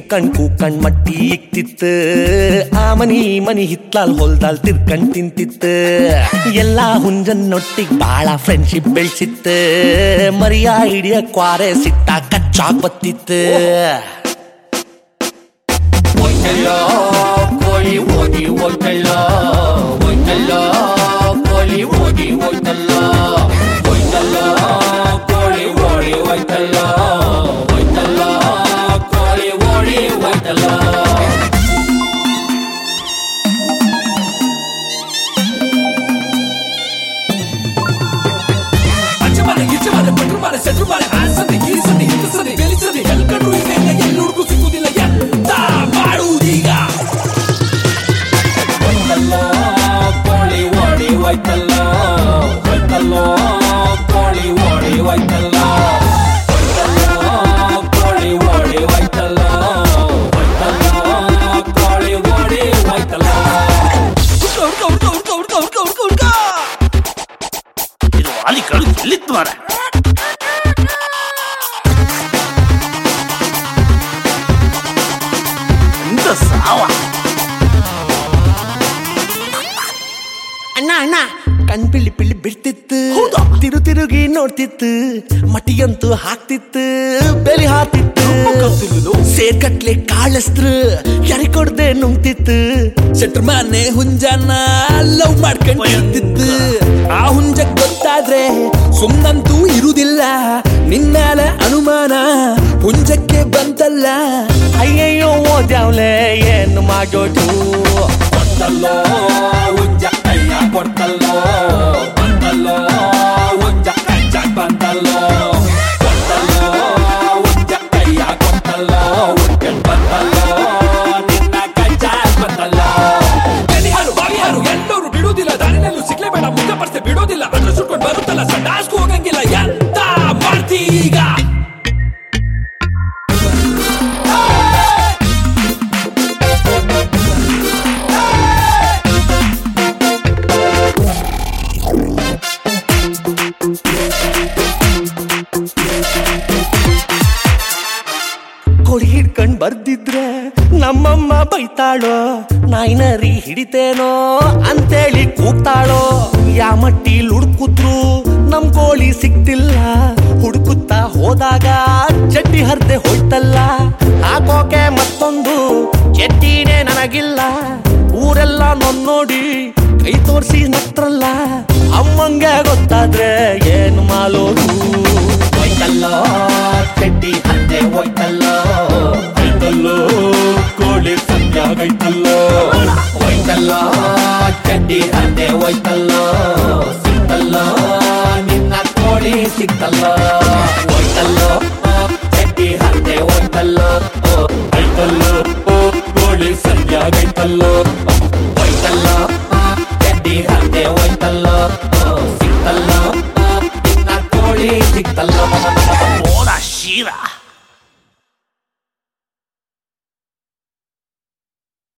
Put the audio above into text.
ಹಿಡ್ಕಂಡ್ ಕೂಕಂಡ್ ಮಟ್ಟಿ ಇಕ್ತಿತ್ತು ಆ ಮನಿ ಮನಿ ಹಿತ್ಲಾಲ್ ಹೊಲ್ದಾಲ್ ತಿರ್ಕಂಡ್ ತಿಂತಿತ್ತು ಎಲ್ಲಾ ಹುಂಜನ್ನೊಟ್ಟಿಗ್ ಬಾಳ ಫ್ರೆಂಡ್ಶಿಪ್ ಬೆಳ್ಸಿತ್ತು ಮರಿಯ ಹಿಡಿಯ ಕ್ವಾರೆ ಸಿಟ್ಟ ಕಚ್ಚಾಕ್ ಬತ್ತಿತ್ತು ಹೋಯ್ತಲ್ಲೋ ಕೋಳಿ ಓಡಿ ಹೋಯ್ತಲ್ಲೋ ಹೋಯ್ತಲ್ಲೋ ಕೋಳಿ ಓಡಿ ಹೋಯ್ತಲ್ಲೋ ಹೋಯ್ತಲ್ಲೋ ಕೋಳಿ ಓಡಿ ಹೋಯ್ತಲ್ಲೋ ಹೋಯ್ತಲ್ಲೋ ಕೋಳಿ ಓಡಿ ಹೋಯ್ತಲ್ಲೋ ಅಚ್ಚಮನೆ ಗಿಚ್ಚಮನೆ ಪಟ್ರು ಮಾರೆ ಸೆಟ್ರು ಮಾರೆ ಆಸನೆ ಗೀಸನೆ ಹಿತ್ತಸನೆ ಗೆಲಿಸನೆ ಎಲ್ ಕಂಡ್ರು ಇದೆ ಎಲ್ಲಿ ಹುಡುಕು ಸಿಕ್ಕುದಿಲ್ಲ ಎಂತ ಮಾಡುವುದೀಗ ಹೋಯ್ತಲ್ಲೋ ಕೋಳಿ ಓಡಿ ಹೋಯ್ತಲ್ಲೋ ಹೋಯ್ತಲ್ಲೋ ಕೋಳಿ ಓಡಿ ಹೋಯ್ತಲ್ಲೋ ಹೋಯ್ತಲ್ಲೋ ಕೋಳಿ ಓಡಿ ಹೋಯ್ತಲ್ಲೋ ಹೋಯ್ತಲ್ಲೋ ಕೋಳಿ ಓಡಿ ಹೋಯ್ತಲ್ಲೋ ಹುಡ್ಕ ಹುಡ್ಕ ಹುಡ್ಕ ಹುಡ್ಕ ಹುಡ್ಕ ಹುಡ್ಕ ಹುಡ್ಕ ಇದು ವಾಲಿ ಕಳು ಎಲ್ಲಿತ್ತು ಮಾರ ಎಂತ ಸಾವ ಅಣ್ಣ ಅಣ್ಣ ಕಣ್ ಪಿಳ್ಳಿ ಪಿಳ್ಳಿ ಬಿಡ್ತಿತ್ತು ತಿರು ತಿರುಗಿ ನೋಡ್ತಿತ್ತು ಮಟಿಯಂತೂ ಹಾಕ್ತಿತ್ತು ಬೆಲಿ ಹಾಕ್ತಿತ್ತು ಸೇರ್ಕಟ್ಲೆ ಕಾಳಸ್ತ್ರ ಯಾರಿ ಕೊಡ್ದೆ ನುಂಗ್ತಿತ್ತು ಶೆಟ್ರ್ ಮನೆ ಹುಂಜನ ಲವ್ ಮಾಡ್ಕೊಂಡ್ ಇರ್ತಿತ್ತು ಆ ಹುಂಜ ಗೊತ್ತಾದ್ರೆ ಸುಮ್ಮಂತೂ ಇರುವುದಿಲ್ಲ ನಿನ್ನಾಲ ಅನುಮಾನ ಹುಂಜಕ್ಕೆ ಬಂತಲ್ಲ ಅಯ್ಯಯ್ಯೋ ಓದ್ಯಾವ್ಲೆ ಏನು ಮಾಡೋದು ಕೊಡ್ತಲ್ಲೋ ಹುಂಜ ಕೈಯ ಕೊಡ್ತಲ್ಲೋ ಬಂತಲ್ಲೋ ಹುಂಜ ಕೈಜ ಬಂತಲ್ಲೋ ಕೊಡ್ತಲ್ಲೋ ಹುಂಜ ಕೈಯ ಕೊಡ್ತಲ್ಲೋ ಹುಡ್ಕೊಂಡ್ ಬಂತಲ್ಲೋ ನಿನ್ನ ಕೈಜ ಬಂತಲ್ಲೋ ಎಲಿಹಾರು ಬಾವಿಹಾರು ಎಲ್ಲರೂ ಬಿಡುವುದಿಲ್ಲ ದಾರಿನಲ್ಲೂ ಸಿಗ್ಲೇಬೇಡ ಮುಖ ಪರ್ಸೆ ಬಿಡೋದಿಲ್ಲ ಅದ್ರ ಸುಟ್ಕೊಂಡು ಬರುತ್ತಲ್ಲ ಸಂಡಾಸ್ಗೂ ಹೋಗಂಗಿಲ್ಲ ಎಂತ ಮಾಡ್ತಿ ಈಗ ಕೊಡಿ ಹಿಡ್ಕೊಂಡ್ ಬರ್ದಿದ್ರೆ ನಮ್ಮಮ್ಮ ಬೈತಾಳೋ ನಾಯಿನರಿ ಹಿಡಿತೇನೋ ಅಂತೇಳಿ ಕೂಗ್ತಾಳೋ ಯಾ ಮಟ್ಟಿಲ್ ಹುಡುಕುದ್ರು ನಮ್ ಕೋಳಿ ಸಿಕ್ತಿಲ್ಲ ಹುಡುಕುತ್ತಾ ಹೋದಾಗ ಚಡ್ಡಿ ಹರ್ದೆ ಹೋಯ್ತಲ್ಲ ಹಾಕೋಕೆ ಮತ್ತೊಂದು ಚಡ್ಡಿನೇ ನನಗಿಲ್ಲ ಊರೆಲ್ಲ ನನ್ನೋಡಿ ಕೈ ತೋರಿಸಿ ನತ್ರಲ್ಲ ಅಮ್ಮಂಗೆ ಗೊತ್ತಾದ್ರೆ ಏನು ಮಾಲೋದು ಹೋಯ್ತಲ್ಲೋ ಚಡ್ಡಿ ಹರ್ದೆ ಹೋಯ್ತಲ್ಲೋ ಹೋಯ್ತಲ್ಲೋ ಕೋಳಿ ಸಂಜಾಗೈತಲ್ಲೋ ಹೋಯ್ತಲ್ಲೋ ಚಡ್ಡಿ ಹರ್ದೆ ಹೋಯ್ತಲ್ಲೋ ಸಿಕ್ತಲ್ಲೋ ನಿನ್ನ ಕೋಳಿ ಸಿಕ್ತಲ್ಲೋ ಹೋಯ್ತಲ್ಲೋ ಚಡ್ಡಿ ಹರ್ದೆ ಹೋಯ್ತಲ್ಲೋ ಹೋಯ್ತಲ್ಲೋ ಕೋಳಿ ಸಂಜಾಗೈತಲ್ಲೋ ಹೋಯ್ತಲ್ಲೋ ಚಡ್ಡಿ ಹರ್ದೆ ಹೋಯ್ತಲ್ಲೋ ಸಿಕ್ತಲ್ಲೋ ನಿನ್ನ ಕೋಳಿ ಸಿಕ್ತಲ್ಲೋ ಓಡ ಶೀರ